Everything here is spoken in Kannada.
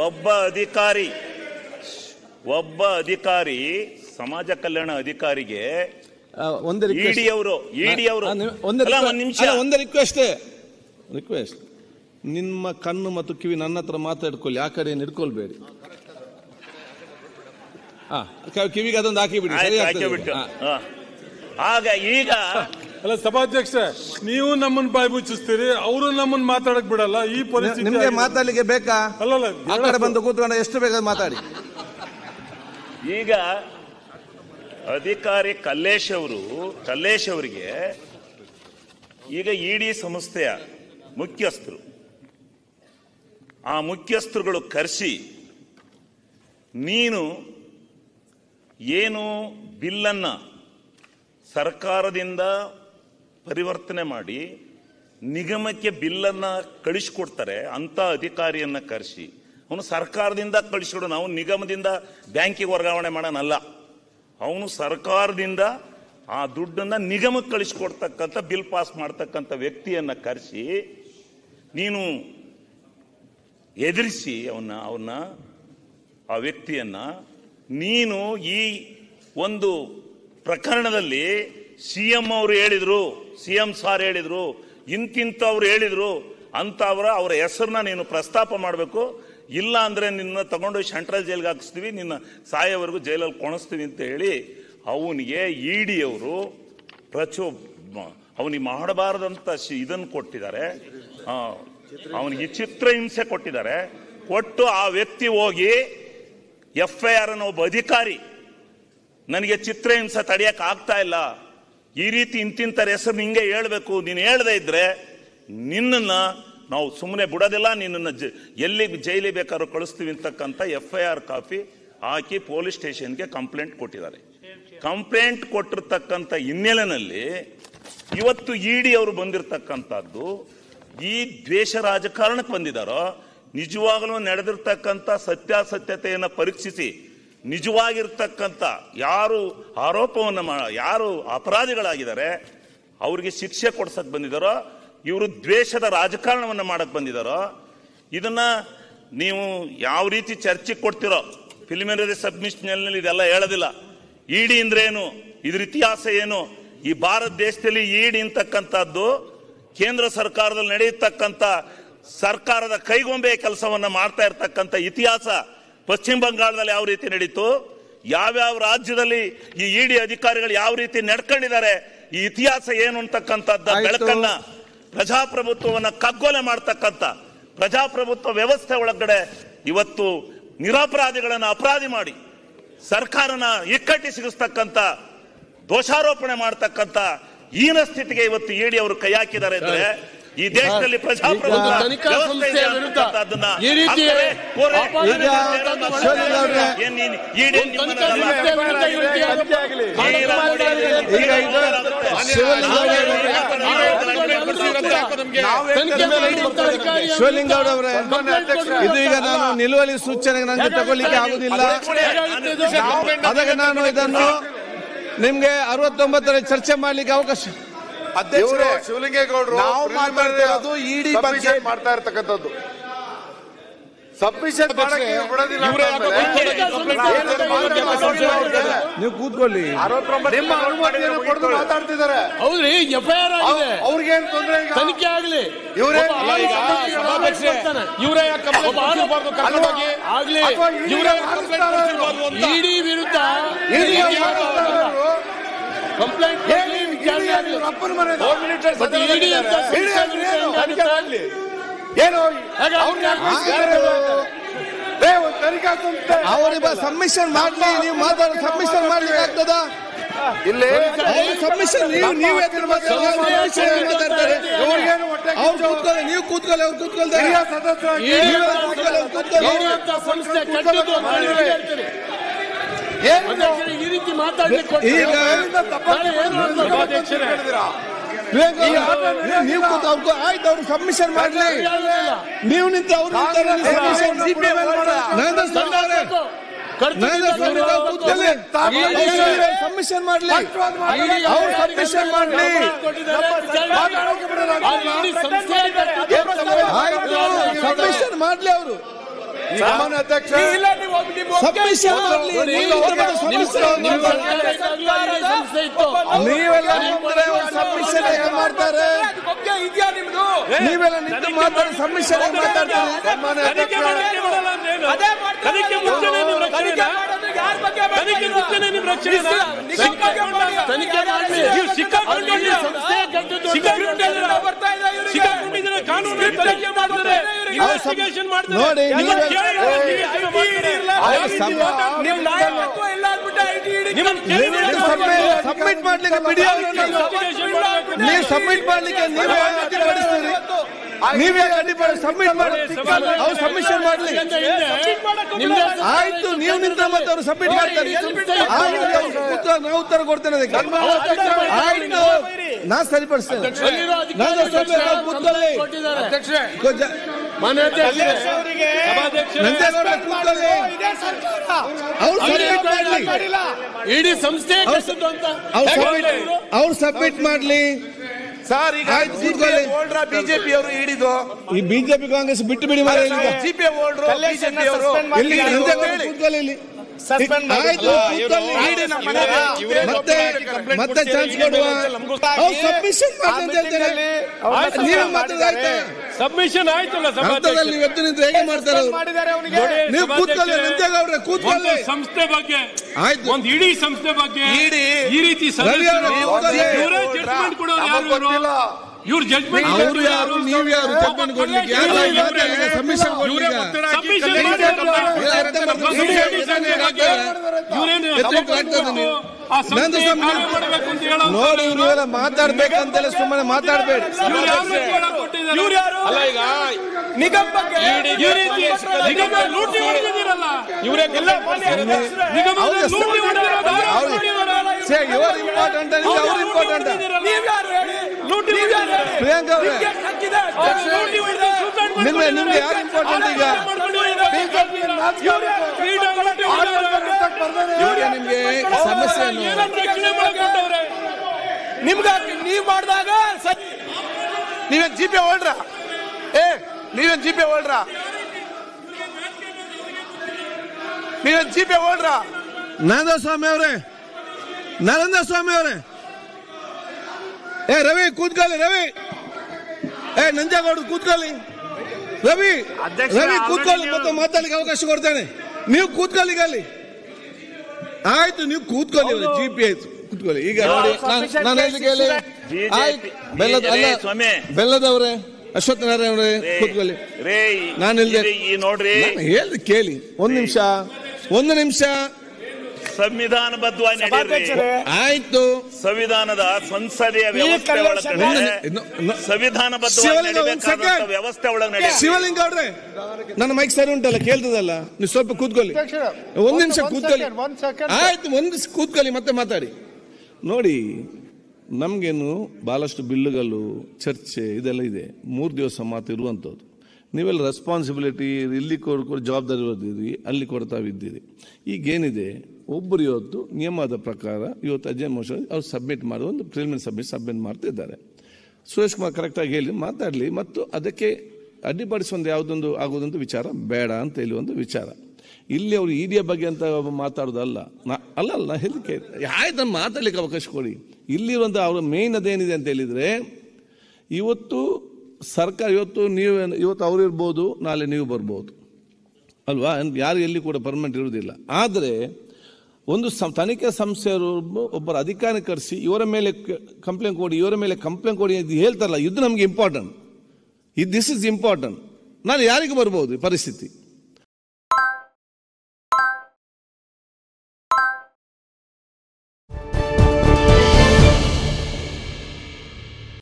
ಒಬ್ಬ ಅಧಿಕಾರಿ ಒಬ್ಬ ಅಧಿಕಾರಿ ಸಮಾಜ ಕಲ್ಯಾಣ ಅಧಿಕಾರಿಗೆ ಆ, ಒಂದು ರಿಕ್ವೆಸ್ಟ್ ಇಡಿ ಅವರು ಇಡಿ ಅವರು ಆ, ನೀವು- ಒಂದು ಅಲ್ಲ, ರಿಕ್ವೆ- ಒಂದ್ ನಿಮಿಷ ಅಲ್ಲ, ಒಂದು ರಿಕ್ವೆಸ್ಟ್ ರಿಕ್ವೆಸ್ಟ್ ನಿಮ್ಮ ಕಣ್ಣು ಮತ್ತು ಕಿವಿ ನನ್ನ ಹತ್ರ ಮಾತಾಡ್ಕೊಳ್ಳಿ ಆ ಕಡೆ ಏನು ಹಿಡ್ಕೊಳ್ಬೇಡಿ ಹಾ ಕ- ಕಿವಿಗೆ ಅದೊಂದು ಹಾಕಿ ಬಿಡಿ ಸರಿ ಆಯ್ತು, ಆಗ್ತದೆ. ಹಾಕಿ ಬಿಟ್ಟು ಹಾ. ಹಾ. ಆಗ ಈಗ ಅಲ್ಲ ಸಭಾಧ್ಯಕ್ಷ ನೀವು ನಮ್ಮನ್ನ ಬಾಯಿ ಮುಚ್ಚಿಸ್ತೀರಿ ಅವರು ನಮ್ಮನ್ನ ಮಾತಾಡಕ್ ಬಿಡಲ್ಲ ಈ ಪರಿಸ್ಥಿತಿ ನಿಮ್ಗೆ ಆಗಿದೆ. ಮಾತಾಡ್ಲಿಕ್ಕೆ ಬೇಕಾ ಅಲ್ಲಲ್ಲ ಆ ಕಡೆ ಬಂದು ಕೂತ್ಕೊಂಡು ಎಷ್ಟು ಬೇಕಾದ್ರೆ ಮಾತಾಡಿ ಈಗ ಅಧಿಕಾರಿ ಕಲ್ಲೇಶ್ ಅವರು ಕಲ್ಲೇಶ್ ಅವರಿಗೆ ಈಗ ಇಡಿ ಸಂಸ್ಥೆಯ ಮುಖ್ಯಸ್ಥರು ಆ ಮುಖ್ಯಸ್ಥರುಗಳು ಕರೆಸಿ ನೀನು ಏನು ಬಿಲ್ಲನ್ನ ಸರ್ಕಾರದಿಂದ ಪರಿವರ್ತನೆ ಮಾಡಿ ನಿಗಮಕ್ಕೆ ಬಿಲ್ಲನ್ನ ಕಳಿಸ್ಕೊಡ್ತಾರೆ ಅಂತ ಅಧಿಕಾರಿಯನ್ನ ಕರೆಸಿ ಅವನು ಸರ್ಕಾರದಿಂದ ಕಳಿಸ್ಕೊಡು ನಾವು ನಿಗಮದಿಂದ ಬ್ಯಾಂಕಿಗೆ ವರ್ಗಾವಣೆ ಮಾಡೋಣಲ್ಲ ಅವನು ಸರ್ಕಾರದಿಂದ ಆ ದುಡ್ಡನ್ನ ನಿಗಮಕ್ಕೆ ಕಳಿಸ್ಕೊಡ್ತಕ್ಕಂಥ ಬಿಲ್ ಪಾಸ್ ಮಾಡ್ತಕ್ಕಂಥ ವ್ಯಕ್ತಿಯನ್ನ ಕರೆಸಿ ನೀನು ಎದುರಿಸಿ ಅವನ್ನ ಅವನ್ನ ಆ ವ್ಯಕ್ತಿಯನ್ನ ನೀನು ಈ ಒಂದು ಪ್ರಕರಣದಲ್ಲಿ ಸಿ ಎಂ ಅವರು ಹೇಳಿದ್ರು ಸಿ ಎಂ ಸಾರ್ ಹೇಳಿದ್ರು ಇಂತಿಂತವ್ರು ಹೇಳಿದ್ರು ಅಂತ ಅವರ ಅವರ ಹೆಸರನ್ನ ನೀನು ಪ್ರಸ್ತಾಪ ಮಾಡಬೇಕು ಇಲ್ಲ ಅಂದ್ರೆ ನಿನ್ನ ತಗೊಂಡು ಸೆಂಟ್ರಲ್ ಜೈಲ್ಗೆ ಹಾಕಿಸ್ತೀವಿ ನಿನ್ನ ಸಾಯೋವರೆಗೂ ಜೈಲಲ್ಲಿ ಕೊಣಿಸ್ತೀವಿ ಅಂತ ಹೇಳಿ ಅವನಿಗೆ ಇಡಿ ಅವರು ಪ್ರಚೋ ಅವನಿಗೆ ಮಾಡಬಾರದಂತ ಶಿ- ಇದನ್ನು ಕೊಟ್ಟಿದ್ದಾರೆ ಆ, ಅವನಿಗೆ ಚಿತ್ರ ಹಿಂಸೆ ಕೊಟ್ಟಿದ್ದಾರೆ ಕೊಟ್ಟು ಆ ವ್ಯಕ್ತಿ ಹೋಗಿ ಎಫ್ ಐ ಆರ್ ಅನ್ನೋ ಒಬ್ಬ ಅಧಿಕಾರಿ ನನಗೆ ಚಿತ್ರಹಿಂಸೆ ತಡೆಯಕ್ ಆಗ್ತಾ ಇಲ್ಲ ಈ ರೀತಿ ಇಂತಿಂತರ ಹೆಸರು ನಿಂಗೆ ಹೇಳ್ಬೇಕು ನೀನು ಹೇಳದೇ ಇದ್ರೆ ನಿನ್ನನ್ನ ನಾವು ಸುಮ್ಮನೆ ಬಿಡೋದಿಲ್ಲ ನಿನ್ನನ್ನ ಜ- ಎಲ್ಲಿ ಜೈಲಿಗೆ ಬೇಕಾದ್ರೂ ಕಳಿಸ್ತೀವಿ ಅಂತಕ್ಕಂಥ ಎಫ್ ಐ ಆರ್ ಕಾಪಿ ಹಾಕಿ ಪೊಲೀಸ್ ಸ್ಟೇಷನ್ಗೆ ಕಂಪ್ಲೇಂಟ್ ಕೊಟ್ಟಿದ್ದಾರೆ ಕಂಪ್ಲೇಂಟ್ ಕೊಟ್ಟಿರ್ತಕ್ಕಂಥ ಹಿನ್ನೆಲೆಯಲ್ಲಿ ಇವತ್ತು ಇಡಿ ಅವರು ಬಂದಿರತಕ್ಕಂಥದ್ದು ಈ ದ್ವೇಷ ರಾಜಕಾರಣಕ್ಕೆ ಬಂದಿದ್ದಾರೋ ನಿಜವಾಗಲೂ ನಡೆದಿರ್ತಕ್ಕಂಥ ಸತ್ಯಾಸತ್ಯತೆಯನ್ನು ಪರೀಕ್ಷಿಸಿ ನಿಜವಾಗಿರ್ತಕ್ಕಂಥ ಯಾರು ಆರೋಪವನ್ನು ಮಾ ಯಾರು ಅಪರಾಧಿಗಳಾಗಿದ್ದಾರೆ ಅವ್ರಿಗೆ ಶಿಕ್ಷೆ ಕೊಡ್ಸಕ್ ಬಂದಿದ್ದಾರೋ ಇವರು ದ್ವೇಷದ ರಾಜಕಾರಣವನ್ನು ಮಾಡಕ್ ಬಂದಿದ್ದಾರೋ ಇದನ್ನ ನೀವು ಯಾವ ರೀತಿ ಚರ್ಚೆಗೆ ಕೊಡ್ತಿರೋ ಪ್ರಿಲಿಮಿನರಿ ಸಬ್ಮಿಷನ್ ಇದೆಲ್ಲ ಹೇಳೋದಿಲ್ಲ ಇಡಿ ಅಂದ್ರೆ ಏನು ಇದ್ರ ಇತಿಹಾಸ ಏನು ಈ ಭಾರತ ದೇಶದಲ್ಲಿ ಇಡಿ ಅಂತಕ್ಕಂಥದ್ದು ಕೇಂದ್ರ ಸರ್ಕಾರದಲ್ಲಿ ನಡೆಯತಕ್ಕಂಥ ಸರ್ಕಾರದ ಕೈಗೊಂಬೆ ಕೆಲಸವನ್ನ ಮಾಡ್ತಾ ಇರ್ತಕ್ಕಂಥ ಇತಿಹಾಸ ಪಶ್ಚಿಮ ಬಂಗಾಳದಲ್ಲಿ ಯಾವ ರೀತಿ ನಡೀತು ಯಾವ್ಯಾವ ರಾಜ್ಯದಲ್ಲಿ ಈ ಇಡಿ ಅಧಿಕಾರಿಗಳು ಯಾವ ರೀತಿ ನಡ್ಕೊಂಡಿದ್ದಾರೆ ಈ ಇತಿಹಾಸ ಏನು ಅಂತಕ್ಕಂಥದ್ದ ಆಯ್ತು. ಬೆಳಕನ್ನ ಪ್ರಜಾಪ್ರಭುತ್ವವನ್ನ ಕಗ್ಗೊಲೆ ಮಾಡ್ತಕ್ಕಂಥ ಪ್ರಜಾಪ್ರಭುತ್ವ ವ್ಯವಸ್ಥೆ ಒಳಗಡೆ ಇವತ್ತು ನಿರಪರಾಧಿಗಳನ್ನ ಅಪರಾಧಿ ಮಾಡಿ ಸರ್ಕಾರನ ಇಕ್ಕಟ್ಟಿ ಸಿಗಿಸ್ತಕ್ಕಂಥ ದೋಷಾರೋಪಣೆ ಮಾಡ್ತಕ್ಕಂಥ ಹೀನ ಸ್ಥಿತಿಗೆ ಇವತ್ತು ಇಡಿ ಅವರು ಕೈ ಹಾಕಿದ್ದಾರೆ ಅಂದ್ರೆ ಈ ದೇಶದಲ್ಲಿ ಪ್ರಜಾಪ್ರಭುತ್ವ ಒಂದು ತನಿಖಾ ವ್ಯವಸ್ಥೆ ಇದೆ ಸಂಸ್ಥೆಯ ವಿರುದ್ಧ ಅಂತಕ್ಕಂಥದ್ದನ್ನ ಈ ರೀತಿ ಹಾಕ್ತಾರೆ. ಕೋರೆ- ಆಪಾದನೆ ಈಗ ಮಾಡುವಂತದ್ದು ಶಿವಲಿಂಗ ಅವ್ರೆ, ಏನ್ ನೀನ್ ಇಡಿ ಒಂದು ತನಿಖಾ ನಿಮ್ಮನ್ನಲ್ಲ. ಸಂಸ್ಥೆಯ ವಿರುದ್ಧ ಈ ರೀತಿ ಆರೋಪ- ನೀರ ಮಾಡ್ತಾ ನೋಡಿ, ಇದ್ದಾರೆ. ಈಗ ಇದು ಶಿವಲಿಂಗ ಅವರೇ ತನಿಖೆ ಮಾಡುವಂತ ಅಧಿಕಾರಿಯನ್ನು ಶಿವಲಿಂಗ ಅವರೇ ಕಂಪ್ಲೇಂಟ್ ಕೊಡ್ಬೇಕು. ಇದು ಈಗ ನಾನು ನಿಲುವಳಿ ಸೂಚನೆಗೆ ನನಗೆ ತಗೊಳ್ಳಿಕ್ಕೆ ಆಗುದಿಲ್ಲ ಹೇಗಾಗುತ್ತೆ ಇದು? ಅದಕ್ಕೆ ನಾನು ಇದನ್ನು ನಿಮ್ಗೆ ಅರವತ್ತೊಂಬತ್ತರ ಚರ್ಚೆ ಮಾಡ್ಲಿಕ್ಕೆ ಅವಕಾಶ ಅಧ್ಯಕ್ಷರೇ ಶಿವಲಿಂಗೇಗೌಡರು ನಾವು ಮಾತಾಡ್ತಾ ಇರೋದು ಇಡಿ ಬಗ್ಗೆ submission ಮಾಡ್ತಾ ಇರ್ತಕ್ಕಂಥದ್ದು ಸಬ್ಮಿಷನ್ ಮಾಡಕ್ಕೆ ಇವ್ರು ಬಿಡೋದಿಲ್ಲ ಇವರೇ ಅಂದ್ಮೇಲೆ ತನಿಖಾ ಸಂಸ್ಥೆ ಏನಾದ್ರು ಮಾತಾಡ್ತಾರೆ. ನೀವು ಕೂತ್ಕೊಳ್ಳಿ ನಿಮ್ಮ ಅನುಮತಿಯನ್ನು ಪಡೆದು ಮಾತಾಡ್ತಿದ್ದಾರೆ ಹೌದ್ರಿ ಎಫ್ ಐ ಆರ್ ಆಗಿದೆ ಅವ್ರಿಗೇನ್ ತೊಂದ್ರೆ ಈಗ ತನಿಖೆ ಆಗಲಿ ಇವರೇ ಒಬ್ಬ ಈಗ ಆರೋಪಿ ಸಭಾಧ್ಯಕ್ಷರೇ, ಬರ್ತಾನೆ. ಇವರೇ ಯಾಕೆ ಕಂಪ್ಲೇಂಟ್ ಕೊಡ್ತಿರ್ಬಾರ್ದು ಕರ್ಕೊಂಡೋಗಿ? ಆಗ್ಲಿ ಅಥವಾ ಇಡಿ ಇವರೇ ಮಾಡಿಸ್ತಾರ ಕಂಪ್ಲೇಂಟ್ ಕೊಡ್ತಿರ್ಬಾರ್ದು ಅಂತ. ಇಡಿ ವಿರುದ್ಧ ಇಡಿ ಇಡಿ ಮಾಡಿಸ್ತಾರ ಯಾರು ಅವರು. ಕಂಪ್ಲೇಂಟ್ ಏನ್ ಕೊಡ್ಲಿ, ಇಡಿ ವಿಚಾರಣೆ ಅಂದ್ರೆ ಆಗ್ಲಿ. ಇವ್ರ ಅಪ್ಪನ ಮನೆ ಇದು. ಬಟ್ ಇಡಿ ಅಂತ ಇಡಿ ಸಂಸ್ಥೆ ಅಂದ್ರೆ ವಿರುದ್ಧ ಏನು? ಹೆಂಗಾಗುತ್ತೆ? ತನಿಖೆ ಮಾಡ್ಲಿ. ಏನು ಹೇಗೆ ಅವ್ರಿಗೆ ಯಾಕೆ ಆಗ್ಲಿ? ಬಿಡ್ತಾರೆ? ಏ, ಒಂದ್ ತನಿಖಾ ಸಂಸ್ಥೆ ಅವರಿಬ್ಬ ಸಬ್ಮಿಷನ್ ಮಾಡ್ಲಿ ನೀವು ಮಾತಾಡ ಸಬ್ಮಿಷನ್ ಮಾಡ್ಲಿಕ್ಕೆ ಆಗ್ತದ ಇಲ್ಲಿ ಅವ್ರು ಸಬ್ಮಿಷನ್ ನೀವು ನೀವು ಎದುರು ಮಾತಾಡಿ, ಅವ್ರು submission ಗೆ ಮಾತಾಡ್ತಾರೆ ಇವ್ರಿಗೇನು ಹೊಟ್ಟೆ ಅವ್ರು ಕಿಚ್ಚು? ಕೂತ್ಕೊಳ್ಳಿ ನೀವು ಕೂತ್ಕೊಳ್ಳಿ ಅವ್ರು ಕೂತ್ಕೊಳ್ತಾರೆ ಹಿರಿಯ ಸದಸ್ಯರಾಗಿ ಇಡಿ ನೀವೇ ಅಂತ ಕೂತ್ಕೊಳ್ಳಿ, ಅವ್ರು ಕೂತ್ಕೊಳ್ಳಿ. ಇಡಿ ಅಂತ ಸಂಸ್ಥೆ ಕೆಟ್ಟದ್ದು ಅಂತ ಹೇಳಿ ಹೇಳ್ತೀರಿ. ಏನು ಅಧ್ಯಕ್ಷರೇ, ಈ ರೀತಿ ಮಾತಾಡ್ಲಿಕ್ಕೆ ಕೊಡ್ತೀರಿ. ಈಗ ನಾಳೆ ಏನು ಮಾಡ್ಬೇಕು? ವಿವೇಕ್ ಅವ್ರು, ನೀವು- ನೀವು ಕೂತು ಅವ್ರು ಆಯ್ತು ಅವ್ರು ಸಬ್ಮಿಷನ್ ಮಾಡ್ಲಿ ಯಾರಿಲ್ಲ. ನೀವು ನಿಂತು ಅವ್ರು ನಿಂತಾರೆ ನೀವು submission ನರೇಂದ್ರ ಸ್ವಾಮಿ ಅವರೇ ನರೇಂದ್ರ ಸ್ವಾಮಿ ತಾವು ಕೂತ್ಕೊಳ್ಳಿ ಸಬ್ಮಿಷನ್ ಮಾಡ್ಲಿ ಅವ್ರು ಸಬ್ಮಿಷನ್ ಮಾಡ್ಲಿ ಆಯ್ತು ಸಬ್ಮಿಷನ್ ಮಾಡ್ಲಿ ಅವರು ಸಾಮಾನ್ಯ ಅಧ್ಯಕ್ಷ ಇಲ್ಲ ನೀವು ಒಬ್ಬ- ನೀವು ಒಬ್ಬ- Submission ಮಾಡ್ಲಿ. ನೋಡಿ, ನೀವು ನಿಮ್ಮ ನಿಮ್ಮ ಸರ್ಕಾರ- ನಿಮ್ಮ ಸರ್ಕಾರದ ನೀವೆಲ್ಲ ಮುಂದೆ ಒಂದು ಸಬ್ಮಿಷನ್ ಹೇಗೆ ಮಾಡ್ತಾರೆ ಅದಕ್ಕೆ ಒಪ್ಪಿಗೆ ಇದೆಯಾ ನಿಮ್ದು ನೀವೆಲ್ಲ ನಿಂತು ಮಾತಾಡಿ ಸಬ್ಮಿಷನ್ ಹೇಗೆ ಮಾತಾಡ್ತೀರಿ ಸಾಮಾನ್ಯ ಅಧ್ಯಕ್ಷ ಅದೇ ಮಾಡ್ತಾ ತನಿಖೆ ಇರೋದು. ಮುಂಚೆನೇ ನೀವು ರಕ್ಷಣೆನಾ? ತನಿಖೆ ಮಾಡೋದು ಯಾರ್ ಬಗ್ಗೆ ಮಾಡ್ತಾ ತನಿಖೆ ಇದ್ದೀರಾ? ಮುಂಚೆನೇ ನೀವು ರಕ್ಷಣೆನಾ? ನಿಗಮ ಬಗ್ಗೆ ಮಾಡಿ. ತನಿಖೆ ಮಾಡಿ. ನೀವು ಸಿಕ್ಕಾಕೊಂಡಿದ್ದೀರಾ? ಸಿಕ್ಕಾಕೊಂಡಿದ್ದೀರಾ? ನಾವು ಬರ್ತಾ ಇಲ್ಲ ಇವರಿಗೆ. ಸಿಕ್ಕಾಕೊಂಡಿದ್ದೀರಾ? ಕಾನೂನು ತನಿಖೆ ಮಾಡ್ತಾರೆ ಇನ್ವೆಸ್ಟಿಗೇಷನ್ ಮಾಡ್ತಾರೆ ನೋಡಿ, ಎಲ್ಲ ನೀವೆಲ್ಲ- ಕೇಳಿ investigation ಮಾಡ್ತಾರೆ. ಯಾವ ರೀತಿ ಮಾತಾಡ್ತಾರೆ? ನಿಮ್ ನಾಯಕತ್ವ ಇಲ್ಲ ಅಂದ್ಬಿಟ್ಟು ಐ ಟಿ ಇಡಿ ನಿಮ್ಮನ್ನ ಕೇಳಿ ಸಬ್ಮಿಟ್ ಮಾಡ್ಲಿಕ್ಕೆ ಬಿಡಿ ಅವ್ರನ್ನ. investigation ಮಾಡ್ಬೇಕು. ನೀವು ಸಬ್ಮಿಟ್ ಮಾಡ್ಲಿಕ್ಕೆ ನೀವೇ ಅಡ್ಡಿಪಡಿಸ್ತೀರಿ ನೀವೇ ಅಡ್ಡಿಪಡಿಸಿ ಸಬ್ಮಿಟ್ ಮಾಡಿ ಅವ್ರು ಸಬ್ಮಿಷನ್ ಮಾಡ್ಲಿ ನಿಮ್ಗೆ ಆಯ್ತು ನೀವು ನಿಂತ ಮತ್ತೆ ಅವ್ರು ಸಬ್ಮಿಟ್ ಮಾಡ್ತಾರೆ ಆಯ್ತು, ಉತ್ತರ- ನಾವು ಉತ್ತರ ಕೊಡ್ತೇನೆ ಅದಕ್ಕೆ ಆಯ್ತು ನಾ ಸರಿಪಡಿಸ್ತೇನೆ ನಾನು ಸ್ವಲ್ಪ ಕೂತ್ಕೊಳ್ಳಿ ಕೊಂಚ- ಸಭಾಧ್ಯಕ್ಷರೇ, ನಂಜೇಗೌಡ ಕೂತ್ಕೊಳ್ಳಿ ಅವ್ರು ಸಬ್ಮಿಟ್ ಮಾಡ್ಲಿ ಇಡೀ ಸಂಸ್ಥೆ ಕೆಟ್ಟದ್ದು ಅಂತ ಅವ್ರು ಸಬ್ಮಿಟ್ ಅವ್ರು ಸಬ್ಮಿಟ್ ಮಾಡ್ಲಿ ಸರ್ ಈಗ ಆಯ್ತು, ಕೂತ್ಕೊಳ್ಳಿ. ಓಲ್ಡ್ರ ಬಿಜೆಪಿ ಅವರು ಹಿಡಿದು ಈ ಬಿಜೆಪಿ ಕಾಂಗ್ರೆಸ್ ಬಿಟ್ಟು ಬಿಡಿ ಮಾರ ಸಿಪಿ ಓಲ್ಡ್ರು ಬಿಜೆಪಿ ಅವರು ಇಲ್ಲಿ ನಂಜೇಗೌಡ ಕೂತ್ಕೊಳ್ಳಿ ಇಲ್ಲಿ ಆಯ್ತು ಕೂತ್ಕೊಳ್ಳಿ. ಮತ್ತೆ ಮತ್ತೆ ಚಾನ್ಸ್ ಕೊಡುವ ಅವ್ರು ಸಬ್ಮಿಷನ್ ಮಾಡಿ ಅಂತ ಹೇಳ್ತೇನೆ ನೀವು ಮಾತಾಡಾಯ್ತಾ ಸಬ್ಮಿಷನ್ ಆಯ್ತಲ್ಲ ಅರ್ಥದಲ್ಲಿ ಸಭಾಧ್ಯಕ್ಷ ನೀವು ಎದ್ದು ನಿಂತು ಹೇಗೆ ಮಾಡ್ತಾರೆ ಅವ್ರು? ನೋಡಿ, ನೀವು ಕೂತ್ಕೊಳ್ಳಿ ಸಭಾಧ್ಯಕ್ಷರೇ, ನಂಜೇಗೌಡ್ರೆ ಕೂತ್ಕೊಳ್ಳಿ ಒಂದು ಸಂಸ್ಥೆ ಬಗ್ಗೆ ಆಯ್ತು ಒಂದು ಇಡೀ ಸಂಸ್ಥೆ ಬಗ್ಗೆ ಇಡೀ ಈ ರೀತಿ ರವಿ ಅವರು ಕೂತ್ಕೊಳ್ಳಿ. ಇವರೇ ಜಡ್ಜ್ಮೆಂಟ್ ಕೊಡೋರು ಯಾರು ಇವರು ಗೊತ್ತಿಲ್ಲ ಇವ್ರು ಜಡ್ಜ್ಮೆಂಟ್ ಅವ್ರು ಯಾರು ನೀವು ಯಾರು ಜಡ್ಜ್ಮೆಂಟ್ ಕೊಡ್ಲಿಕ್ಕೆ ಯಾರು ಮಾತಾಡಿಲ್ಲ ಸಬ್ಮಿಷನ್ ಕೊಡ್ಲಿಕ್ಕೆ ಸಬ್ಮಿಷನ್ ಇಲ್ಲ, ಅರ್ಥ ಮಾಡ್ಕೊಳ್ಳಿ. ಎತ್ತರಕ್ಕೆ ಆಗ್ತದೆ ನೀವು. ನಂದು ಸಮ- ನೋಡಿ ನೀವೆಲ್ಲ ಮಾತಾಡ್ಬೇಕಂತೆಲ್ಲ ಸುಮ್ಮನೆ ಮಾತಾಡ್ಬೇಡಿ ಇವ್ರು ಯಾರು ಅಲ್ಲ ಈಗ ನಿಗಮ ಬಗ್ಗೆ ಈ ರೀತಿ ನಿಗಮ ಲೂಟಿ ಹೊಡೆದಿದ್ದೀರಲ್ಲ ಇವರೇ ನಿಗಮ ಹೌದು, ಲೂಟಿ ಹೊಡೆದಿರೋದು ಹೌದು. ಸೇ ಇವರು ಇಂಪಾರ್ಟೆಂಟ್ ಅವ್ರು ಇಂಪಾರ್ಟೆಂಟ್ ನೀವ್ ಯಾರು ಹೇಳಿ ಲೂಟಿ ನೀವ್ ಯಾರು ಹೇಳಿ ಪ್ರಿಯಾಂಕಾ ಅವರೇ ನಿಮ್ಗೆ ಹಕ್ಕಿದೆ. ಲೂಟಿ ಹೊಡೆದು suicide ನಿಮ್ಗೆ ನಿಮ್ಗೆ ಯಾರು ಇಂಪಾರ್ಟೆಂಟ್ ಈಗ ಈಗ ನಿಮ್ಗೆ ಸಮಸ್ಯೆ ಏನು? ರಕ್ಷಣೆ ಮಾಡ್ಕೊಂಡವ್ರೆ ನಿಮ್ಗೆ ಹಕ್ಕಿ- ನೀವ್ ಮಾಡಿದಾಗ ಸರಿ ನೀವೇನ್ ಜಿಪೆ ಓಲ್ಡ್ರ ಏ ನೀವೇನ್ ಜಿಪೆ ಓಲ್ಡ್ರ ನೀವೇನ್ ಜಿಪೆ ಓಲ್ಡ್ರ ನರೇಂದ್ರ ಸ್ವಾಮಿ ಅವರೇ ನರೇಂದ್ರ ಸ್ವಾಮಿ ಅವರೇ ಏ ರವಿ ಕೂತ್ಕೊಳ್ಳಿ ರವಿ ಏ ನಂಜೇಗೌಡ ಕೂತ್ಕೊಳ್ಳಿ ರವಿ ರವಿ ಕೂತ್ಕೊಳ್ಳಿ ಮತ್ತೆ ಮಾತಾಡ್ಲಿಕ್ಕೆ ಅವಕಾಶ ಕೊಡ್ತೇನೆ ನೀವು ಕೂತ್ಕೊಳ್ಳಿ ಈಗ ಅಲ್ಲಿ ಆಯ್ತು ನೀವು ಕೂತ್ಕೊಳ್ಳಿ ಜಿ ಪಿ ಆಯ್ತು ಕೂತ್ಕೊಳ್ಳಿ ಈಗ ನೋಡಿ ನಾನ್- ನಾನು ಹೇಳಿದ ಕೇಳಿ BJP ಆಯ್ತು ಬೆಲ್ಲದ ಅಲ್ಲ ರೇ ಸ್ವಾಮಿ. ಬೆಲ್ಲದವರೇ ಅಶ್ವಥ್ ನಾರಾಯಣ ಅವರೇ ಕೂತ್ಕೊಳ್ಳಿ ರೇ ನಾನು ಇಲ್ದೆ ಇದು ಈ ನೋಡ್ರಿ ನಾನು ಹೇಳ್ದೆ ಕೇಳಿ ಒಂದ್ ನಿಮಿಷ ಒಂದು ನಿಮಿಷ ಸಂವಿಧಾನಬದ್ಧವಾಗಿ ನಡೀರಿ ಆಯ್ತು ಸಂವಿಧಾನದ ಸಂಸದೀಯ ವ್ಯವಸ್ಥೆ ಕನ್ವೆನ್ಷನ್ ಒಳಗಡೆ ಒಂದು- ಇನ್ನು- ಇನ್ನು- ಸಂವಿಧಾನಬದ್ಧವಾಗಿ ಶಿವಲಿಂಗ ಒಂದು ನಡೀಬೇಕಾದಂತ second. ವ್ಯವಸ್ಥೆ ಒಳಗೆ ನಡೀರಿ ಶಿವಲಿಂಗ ಅವ್ರೆ ನನ್ನ ಮೈಕ್ ಸರಿ ಉಂಟಲ್ಲ ಕೇಳ್ತದಲ್ಲ ನೀವು ಸ್ವಲ್ಪ ಕೂತ್ಕೊಳ್ಳಿ ಒಂದ್ ನಿಮಿಷ ಕೂತ್ಕೊಳ್ಳಿ ಆಯ್ತು ಒಂದ್ ನಿಮಿಷ ಕೂತ್ಕೊಳ್ಳಿ ಮತ್ತೆ ಮಾತಾಡಿ ನೋಡಿ ನಮ್ಗೇನು ಬಹಳಷ್ಟು ಬಿಲ್ಲುಗಳು ಚರ್ಚೆ ಇದೆಲ್ಲ ಇದೆ ಮೂರು ದಿವಸ ಮಾತು ಇರುವಂಥದ್ದು ನೀವೆಲ್ಲ ರೆಸ್ಪಾನ್ಸಿಬಿಲಿಟಿ ಇಲ್ಲಿ ಕೊಡ್ಕೊ ಜವಾಬ್ದಾರಿ ಇದ್ದೀರಿ ಅಲ್ಲಿ ಕೊಡ್ತಾವಿದ್ದೀರಿ ಈಗೇನಿದೆ ಒಬ್ಬರು ಇವತ್ತು ನಿಯಮದ ಪ್ರಕಾರ ಇವತ್ತು ಅಜಯ್ ಮೋಶನ್ ಅವ್ರು ಸಬ್ಮಿಟ್ ಮಾಡಿ ಒಂದು ಪ್ರಿಲಿಮಿನರಿ ಸಬ್ಮಿಟ್ ಸಬ್ಮಿಟ್ ಮಾಡ್ತಿದ್ದಾರೆ ಸುರೇಶ್ ಕುಮಾರ್ ಕರೆಕ್ಟಾಗಿ ಹೇಳಿ ಮಾತಾಡಲಿ ಮತ್ತು ಅದಕ್ಕೆ ಅಡ್ಡಿಪಡಿಸುವಂಥ ಯಾವುದೊಂದು ಆಗೋದೊಂದು ವಿಚಾರ ಬೇಡ ಅಂತ ಹೇಳಿ ಒಂದು ವಿಚಾರ ಇಲ್ಲಿ ಅವರು ಇಡಿಯ ಬಗ್ಗೆ ಅಂತ ಮಾತಾಡೋದಲ್ಲ ನಾ ಅಲ್ಲ ಅಲ್ಲ ನಾ ಹೇಳಿಕೆ ಆಯ್ತು ಮಾತಾಡ್ಲಿಕ್ಕೆ ಅವಕಾಶ ಕೊಡಿ ಇಲ್ಲಿರುವಂಥ ಅವರ ಮೇನ್ ಅದೇನಿದೆ ಅಂತ ಹೇಳಿದರೆ ಇವತ್ತು ಸರ್ಕಾರ ಇವತ್ತು ನೀವು ಇವತ್ತು ಅವ್ರು ಇರ್ಬೋದು ನಾಳೆ ನೀವು ಬರ್ಬೋದು ಅಲ್ವಾ ಯಾರು ಎಲ್ಲಿ ಕೂಡ ಪರ್ಮನೆಂಟ್ ಇರುವುದಿಲ್ಲ ಆದರೆ ಒಂದು ಸಂ ತನಿಖೆ ಸಂಸ್ಥೆಯವರು ಒಬ್ಬರ ಅಧಿಕಾರಿ ಕರೆಸಿ ಇವರ ಮೇಲೆ ಕಂಪ್ಲೇಂಟ್ ಕೊಡಿ ಇವರ ಮೇಲೆ ಕಂಪ್ಲೇಂಟ್ ಕೊಡಿ ಅಂತ ಹೇಳ್ತಾರಲ್ಲ ಇದು ನಮಗೆ ಇಂಪಾರ್ಟೆಂಟ್ ಇದು ದಿಸ್ ಇಸ್ ಇಂಪಾರ್ಟೆಂಟ್ ನಾನು ಯಾರಿಗೆ ಬರ್ಬೋದು ಈ ಪರಿಸ್ಥಿತಿ